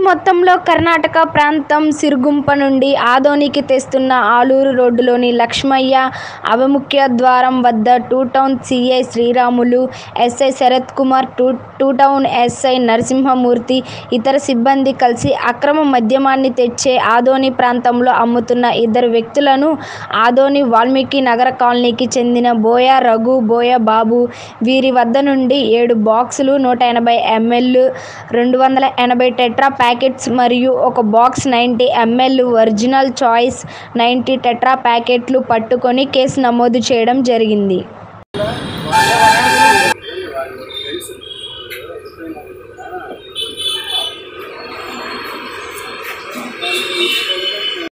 మొత్తంలో కర్ణాటక ప్రాంతం సిరుగుంప నుండి ఆదోనికి తెస్తున్న ఆలూరు రోడ్డులోని లక్ష్మయ్య అభిముఖ్య ద్వారం వద్ద two town CI Sriramulu SI Sarath Kumar two two town SI Narasimhamurthy ఇతర సిబ్బంది కలిసి అక్రమ మద్యమాన్ని తెచ్చే ఆదోని ప్రాంతంలో అమ్ముతున్న ఇద్దరు వ్యక్తులను ఆదోని వాల్మీకి నగర కాలనీకి చెందిన బోయ రఘు బోయ బాబు వీరి వద్ద నుండి ఏడు బాక్సులు నూట ఎనభై ఎంఎల్ రెండు వందల ఎనభై టెట్రా ప్యాకెట్స్ మరియు ఒక box ninety ML original choice ninety tetra ప్యాకెట్లు పట్టుకొని కేసు నమోదు చేయడం జరిగింది వాడేవాడా?